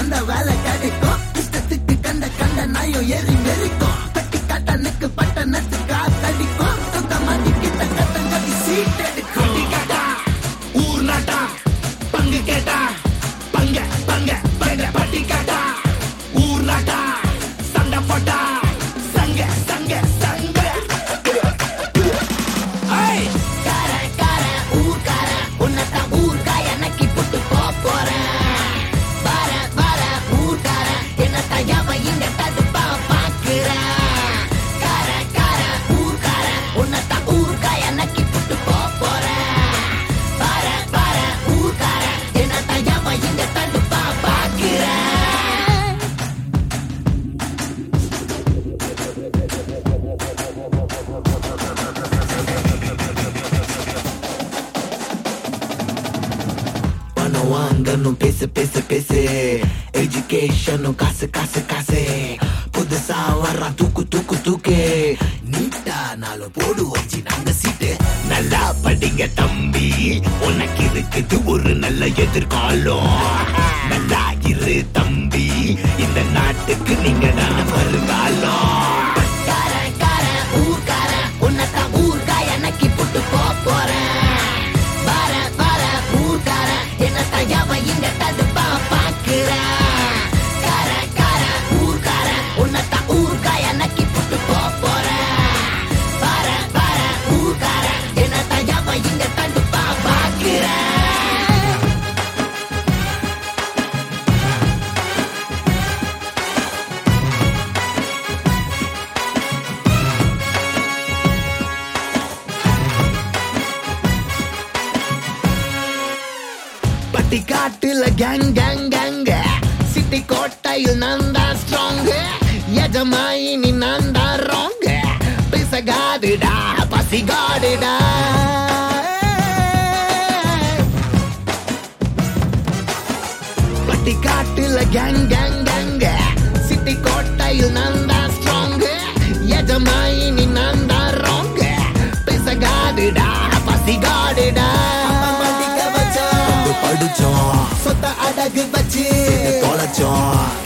அந்த வேலை கிடைக்கும் இஷ்டத்துக்கு கண்ட கண்ட நாயும் ஏறி மெரிக்கும் கட்டி கட்டனுக்கு பட்டணத்து காத்தடிக்கும் தொக்க மாட்டி கிட்ட கட்டங்கடி சீட் எடுக்கும் கட்டி கேட்டா ஊர் நாட்டா பங்கு கேட்டா பங்க பங்க பங்க பட்டி கேட்டா ஊர் நாட்டா சண்டை போட்டா சங்க சங்க சங்க ஐய் கார கார ஊர்கார உன்னதான் ஊர்காய நக்கி புட்டு போறேன் வர வர ஊர்கார என்னத்தான் எவன் இங்க தடுப்பா பாக்குறேன் கார கார ஊர்கார உன்னதான் ஊர்காய நக்கி புட்டு போறேன் வர வர ஊர்கார என்னத்தான் எவன் இங்க தடுப்பா பாக்குறேன் பணம் வாங்கணும் பேசு பேசு பேசு எஜுகேஷனும் காசு காசு காசு புதுசா வர்ற தூக்கு தூக்கு தூக்கு நீட்டா நாலு போடு வச்சு நாங்க சீட்டு நல்லா படிங்க தம்பி உனக்கு இருக்குது ஒரு நல்ல எதிர்காலம் நல்லா இரு தம்பி இந்த நாட்டுக்கு நீங்க தான் வருங்காலம் உன்னதான் ஊர்காய நக்கி புட்டு போறேன் வர வர ஊர்கார என்னத்தான் எவன் இங்க தடுப்பா பாக்குறேன் கார கார ஊர்கார உன்னதான் ஊர்காய நக்கி புட்டு போறேன் வர வர ஊர்கார என்னத்தான் எவன் இங்க தடுப்பா பாக்குறேன் பட்டி காட்டுல கேங் கேங் கேங்க சிட்டி கோட்டையில் நான் தான் ஸ்ட்ராங் எஜமாயினி நான் தான் ராங் பிசகாடுடா பசிகாடுடா பட்டி காட்டுல கேங் கேங் கேங்க சிட்டி கோட்டையில் நான் தான் ஸ்ட்ராங் எஜமாயினி நான் தான் ராங் பிசகாடுடா பசிகாடுடா படிச்சோம் சொத்த அடகு வச்சு தொலைச்சோம்